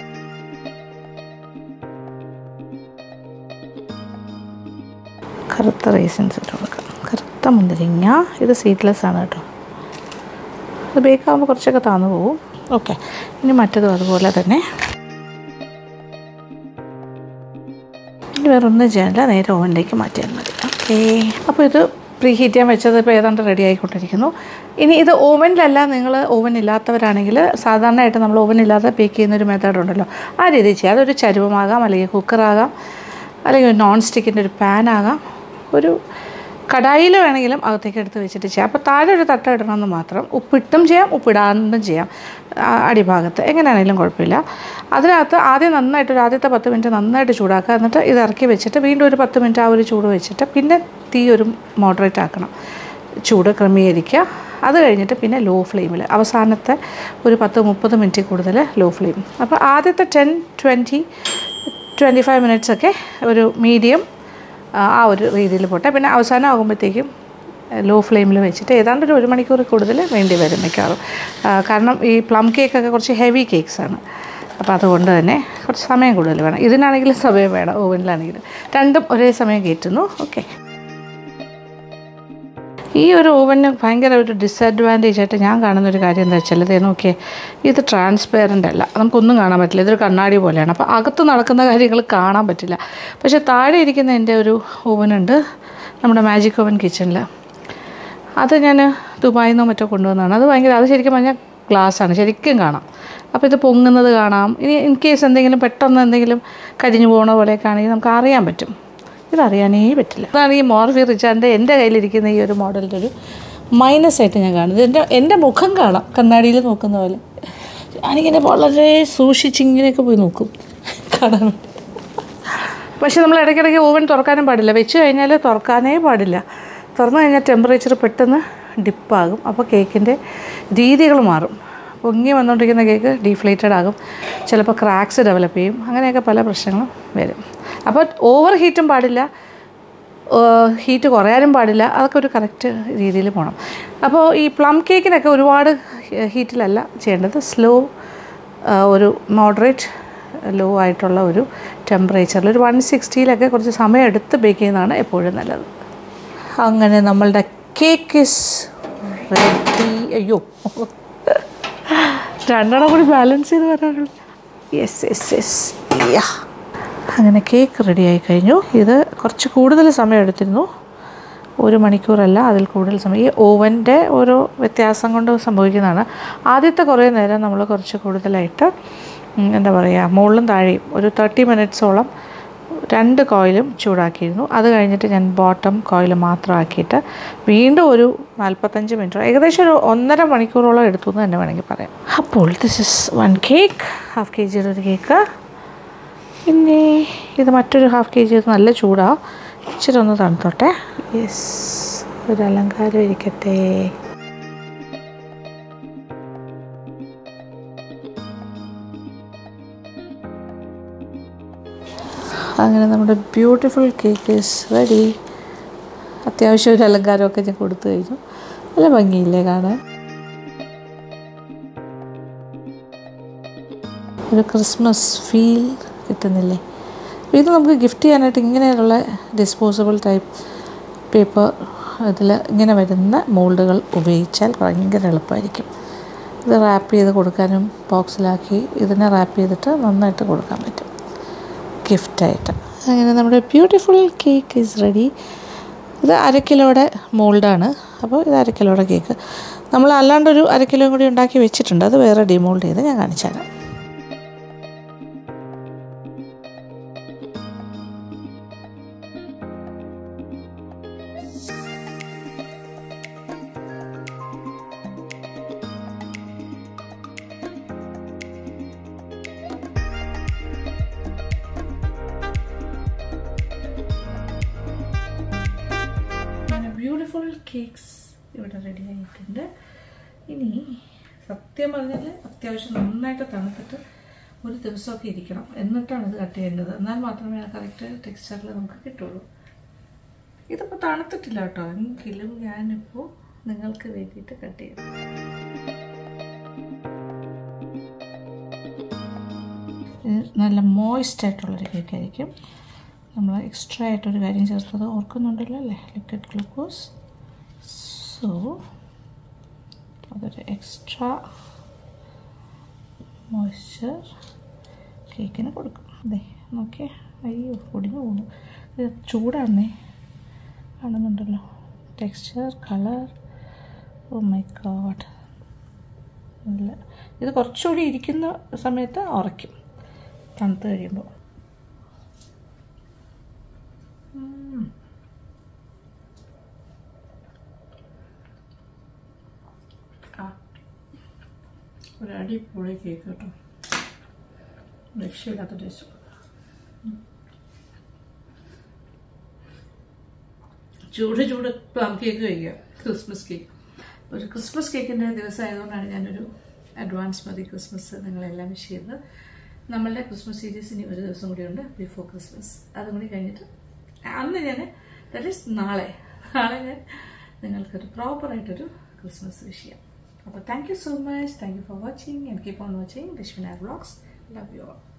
കറുത്ത റേസിൻസ് ഇട്ട് കൊടുക്കാം കറുത്ത മുന്തിരിങ്ങ ഇത് സീഡ്ലെസ് ആണ് കേട്ടോ അത് ബേക്കാകുമ്പോൾ കുറച്ചൊക്കെ താന്നു പോകും ഓക്കെ ഇനി മറ്റതും അതുപോലെ തന്നെ ഇനി വേറെ ഒന്നും ചെയ്യാനില്ല നേരെ ഓവനിലേക്ക് മാറ്റിയാൽ മതി ഓക്കെ അപ്പോൾ ഇത് പ്രീ ഹീറ്റ് ചെയ്യാൻ വെച്ചത് ഇപ്പോൾ ഏതാണ്ട് റെഡി ആയിക്കൊണ്ടിരിക്കുന്നു ഇനി ഇത് ഓവനിലല്ല നിങ്ങൾ ഓവൻ ഇല്ലാത്തവരാണെങ്കിൽ സാധാരണയായിട്ട് നമ്മൾ ഓവൻ ഇല്ലാതെ ബേക്ക് ചെയ്യുന്ന ഒരു മെത്തേഡ് ഉണ്ടല്ലോ ആ രീതിയിൽ ചെയ്യാം അതൊരു ചരുവമാകാം അല്ലെങ്കിൽ കുക്കറാകാം അല്ലെങ്കിൽ ഒരു നോൺ സ്റ്റിക്കിൻ്റെ ഒരു പാനാകാം ഒരു കടായിൽ വേണമെങ്കിലും അകത്തേക്ക് എടുത്ത് വെച്ചിട്ട് ചെയ്യാം അപ്പോൾ താഴെ ഒരു തട്ട ഇടണമെന്ന് മാത്രം ഉപ്പിട്ടും ചെയ്യാം ഉപ്പിടാണ്ടും ചെയ്യാം ആ, അടിഭാഗത്ത് എങ്ങനെയാണെങ്കിലും കുഴപ്പമില്ല അതിനകത്ത് ആദ്യം നന്നായിട്ട് ഒരു ആദ്യത്തെ പത്ത് മിനിറ്റ് നന്നായിട്ട് ചൂടാക്കുക എന്നിട്ട് ഇത് ഇറക്കി വെച്ചിട്ട് വീണ്ടും ഒരു പത്ത് മിനിറ്റ് ആ ഒരു ചൂട് വെച്ചിട്ട് പിന്നെ തീ ഒരു മോഡറേറ്റ് ആക്കണം ചൂട് ക്രമീകരിക്കുക അത് കഴിഞ്ഞിട്ട് പിന്നെ ലോ ഫ്ലെയിമിൽ അവസാനത്തെ ഒരു പത്ത് മുപ്പത് മിനിറ്റ് കൂടുതൽ ലോ ഫ്ലെയിം അപ്പോൾ ആദ്യത്തെ ten twenty twenty five minutes ഒക്കെ ഒരു മീഡിയം ആ ഒരു രീതിയിൽ പോട്ടെ പിന്നെ അവസാനം ആകുമ്പോഴത്തേക്കും ലോ ഫ്ലെയിമിൽ വെച്ചിട്ട് ഏതാണ്ട് ഒരു ഒരു മണിക്കൂർ കൂടുതൽ വേണ്ടി വരും മിക്കവാറും ആ, കാരണം ഈ പ്ലം കേക്കൊക്കെ കുറച്ച് ഹെവി കേക്ക്സാണ് അപ്പോൾ അതുകൊണ്ട് തന്നെ കുറച്ച് സമയം കൂടുതൽ വേണം ഇതിനാണെങ്കിലും സമയം വേണം ഓവനിലാണെങ്കിലും രണ്ടും ഒരേ സമയം കയറ്റുന്നു ഓക്കെ ഈ ഒരു ഓവന് ഭയങ്കര ഒരു ഡിസഡ്വാൻറ്റേജ് ആയിട്ട് ഞാൻ കാണുന്ന ഒരു കാര്യം എന്താ വെച്ചാൽ ഇതേ നോക്കിയേ ഇത് ട്രാൻസ്പെയറൻ്റ് അല്ല നമുക്കൊന്നും കാണാൻ പറ്റില്ല ഇതൊരു കണ്ണാടി പോലെയാണ് അപ്പോൾ അകത്ത് നടക്കുന്ന കാര്യങ്ങൾ കാണാൻ പറ്റില്ല പക്ഷേ താഴെ ഇരിക്കുന്ന എൻ്റെ ഒരു ഓവനുണ്ട് നമ്മുടെ മാജിക് ഓവൻ കിച്ചണിൽ അത് ഞാൻ ദുബായിൽ നിന്നോ മറ്റോ കൊണ്ടുവന്നതാണ് അത് ഭയങ്കര അത് ശരിക്കും പറഞ്ഞാൽ ഗ്ലാസ്സാണ് ശരിക്കും കാണാം അപ്പോൾ ഇത് പൊങ്ങുന്നത് കാണാം ഇനി ഇൻ കേസ് എന്തെങ്കിലും പെട്ടെന്ന് എന്തെങ്കിലും കരിഞ്ഞു പോകണ പോലെയൊക്കെ ആണെങ്കിൽ നമുക്ക് അറിയാൻ പറ്റും ഇതറിയാനേ പറ്റില്ല അതാണ് ഈ മോർഫി റിച്ചാൻ്റെ എൻ്റെ കയ്യിലിരിക്കുന്ന ഈ ഒരു മോഡലിൻ്റെ ഒരു മൈനസ് ആയിട്ട് ഞാൻ കാണുന്നത് എൻ്റെ എൻ്റെ മുഖം കാണാം കണ്ണാടിയിൽ നോക്കുന്ന പോലെ ഞാനിങ്ങനെ വളരെ സൂക്ഷിച്ച് ഇങ്ങനെയൊക്കെ പോയി നോക്കും കാണാൻ വേണ്ടി പക്ഷേ നമ്മൾ ഇടയ്ക്കിടയ്ക്ക് ഓവൻ തുറക്കാനും പാടില്ല വെച്ച് കഴിഞ്ഞാൽ തുറക്കാനേ പാടില്ല തുറന്നു കഴിഞ്ഞാൽ ടെമ്പറേച്ചർ പെട്ടെന്ന് ഡിപ്പാകും അപ്പോൾ കേക്കിൻ്റെ രീതികൾ മാറും പൊങ്ങി വന്നുകൊണ്ടിരിക്കുന്ന കേക്ക് ഡീഫ്ലേറ്റഡ് ആകും ചിലപ്പോൾ ക്രാക്സ് ഡെവലപ്പ് ചെയ്യും അങ്ങനെയൊക്കെ പല പ്രശ്നങ്ങളും വരും അപ്പോൾ ഓവർ ഹീറ്റും പാടില്ല ഹീറ്റ് കുറയാനും പാടില്ല അതൊക്കെ ഒരു കറക്റ്റ് രീതിയിൽ പോകണം അപ്പോൾ ഈ പ്ലം കേക്കിനൊക്കെ ഒരുപാട് ഹീറ്റിലല്ല ചെയ്യേണ്ടത് സ്ലോ ഒരു മോഡറേറ്റ് ലോ ആയിട്ടുള്ള ഒരു ടെമ്പറേച്ചറിൽ ഒരു വൺ സിക്സ്റ്റിയിലൊക്കെ കുറച്ച് സമയം എടുത്ത് ബേക്ക് ചെയ്യുന്നതാണ് എപ്പോഴും നല്ലത് അങ്ങനെ നമ്മളുടെ കേക്ക് ഇസ് റെഡി അയ്യോ രണ്ടെണ്ണം കൂടി ബാലൻസ് ചെയ്ത് വരാനുള്ളൂ യെസ് യെസ് യെസ് യാ അങ്ങനെ കേക്ക് റെഡിയായി കഴിഞ്ഞു ഇത് കുറച്ച് കൂടുതൽ സമയം എടുത്തിരുന്നു ഒരു മണിക്കൂറല്ല അതിൽ കൂടുതൽ സമയം ഈ ഓവൻ്റെ ഓരോ വ്യത്യാസം കൊണ്ട് സംഭവിക്കുന്നതാണ് ആദ്യത്തെ കുറേ നേരം നമ്മൾ കുറച്ച് കൂടുതലായിട്ട് ഉം, എന്താ പറയുക മുകളിലും താഴെയും ഒരു തേർട്ടി മിനിറ്റ്സോളം രണ്ട് കോയിലും ചൂടാക്കിയിരുന്നു അത് കഴിഞ്ഞിട്ട് ഞാൻ ബോട്ടം കോയിൽ മാത്രം ആക്കിയിട്ട് വീണ്ടും ഒരു നാൽപ്പത്തഞ്ച് മിനിറ്റ് ഏകദേശം ഒരു ഒന്നര മണിക്കൂറോളം എടുത്തു എന്ന് തന്നെ വേണമെങ്കിൽ പറയാം അപ്പോൾ this is one cake half K ജിയുടെ ഒരു കേക്ക് പിന്നെ ഇത് മറ്റൊരു ഹാഫ് കെ ജി ഇത് നല്ല ചൂടാ ഇച്ചിരി ഒന്ന് തണുത്തോട്ടെ യെസ് ഒരു അലങ്കാരം ഇരിക്കട്ടെ അങ്ങനെ നമ്മുടെ ബ്യൂട്ടിഫുൾ കേക്ക് ഈസ് റെഡി അത്യാവശ്യം ഒരു അലങ്കാരമൊക്കെ ഞാൻ കൊടുത്തു കഴിഞ്ഞു നല്ല ഭംഗിയില്ലേ കാണാൻ ഒരു ക്രിസ്മസ് ഫീൽ കിട്ടുന്നില്ലേ ഇത് നമുക്ക് ഗിഫ്റ്റ് ചെയ്യാനായിട്ട് ഇങ്ങനെയുള്ള ഡിസ്പോസിബിൾ ടൈപ്പ് പേപ്പർ ഇതിൽ ഇങ്ങനെ വരുന്ന മോൾഡുകൾ ഉപയോഗിച്ചാൽ ഭയങ്കര എളുപ്പമായിരിക്കും ഇത് റാപ്പ് ചെയ്ത് കൊടുക്കാനും ബോക്സിലാക്കി ഇതിനെ റാപ്പ് ചെയ്തിട്ട് നന്നായിട്ട് കൊടുക്കാൻ പറ്റും ഗിഫ്റ്റായിട്ട് അങ്ങനെ നമ്മുടെ ബ്യൂട്ടിഫുൾ കേക്ക് ഈസ് റെഡി ഇത് അര കിലോയുടെ മോൾഡാണ് അപ്പോൾ ഇത് അര കിലോയുടെ കേക്ക് നമ്മൾ അല്ലാണ്ടൊരു അര കിലോ കൂടി ഉണ്ടാക്കി വെച്ചിട്ടുണ്ട് അത് വേറെ ഡിമോൾഡ് ചെയ്ത് ഞാൻ കാണിച്ചു തരാം അങ്ങനെ ബ്യൂട്ടിഫുൾ കേക്ക്സ് ഇവിടെ റെഡി ആയിട്ടുണ്ട് ഇനി സത്യം പറഞ്ഞാൽ അത്യാവശ്യം നന്നായിട്ട് തണുത്തിട്ട് ഒരു ദിവസമൊക്കെ ഇരിക്കണം എന്നിട്ടാണ് ഇത് കട്ട് ചെയ്യേണ്ടത് എന്നാൽ മാത്രമേ ആ കറക്റ്റ് ടെക്സ്ചറിൽ നമുക്ക് കിട്ടുള്ളൂ ഇതിപ്പോൾ തണുത്തിട്ടില്ല കേട്ടോ എങ്കിലും ഞാനിപ്പോൾ നിങ്ങൾക്ക് വേണ്ടിയിട്ട് കട്ട് ചെയ്യും ഇത് നല്ല മോയിസ്റ്റ് ആയിട്ടുള്ളൊരു കേക്ക് ആയിരിക്കും നമ്മൾ എക്സ്ട്രാ ആയിട്ടൊരു കാര്യം ചേർത്തത് ഓർക്കുന്നുണ്ടല്ലോ അല്ലേ ലിക്വിഡ് ഗ്ലൂക്കോസ് സോ അതൊരു എക്സ്ട്രാ മോയ്സ്ചർ കേക്കിന് കൊടുക്കും അതെ നോക്കിയേ അയ്യോ പൊടിഞ്ഞു പോകുന്നു ഇത് ചൂടാണേ കാണുന്നുണ്ടല്ലോ texture colour oh my God നല്ല ഇത് കുറച്ചുകൂടി ഇരിക്കുന്ന സമയത്ത് ഉറയ്ക്കും തണുത്ത് കഴിയുമ്പോൾ ഒരു അടിപൊളി കേക്ക് കേട്ടോ രക്ഷയില്ലാത്ത ടേസ്റ്റ് ചൂട് ചൂട് പ്ലം കേക്ക് കഴിക്കുക ക്രിസ്മസ് കേക്ക് ഒരു ക്രിസ്മസ് കേക്കിൻ്റെ ദിവസം ആയതുകൊണ്ടാണ് ഞാനൊരു അഡ്വാൻസ് മതി ക്രിസ്മസ് നിങ്ങളെല്ലാം വിഷ് ചെയ്തത് നമ്മളുടെ ക്രിസ്മസ് സീരീസ് ഇനി ഒരു ദിവസം കൂടിയുണ്ട് ബിഫോർ ക്രിസ്മസ് അതും കൂടി കഴിഞ്ഞിട്ട് അന്ന് ഞാൻ ദാറ്റ് ഈസ് നാളെ നാളെ ഞാൻ നിങ്ങൾക്കൊരു പ്രോപ്പറായിട്ടൊരു ക്രിസ്മസ് വിഷ് ചെയ്യാം അപ്പോൾ thank you so much thank you for watching and keep on watching Rashmina vlogs love you all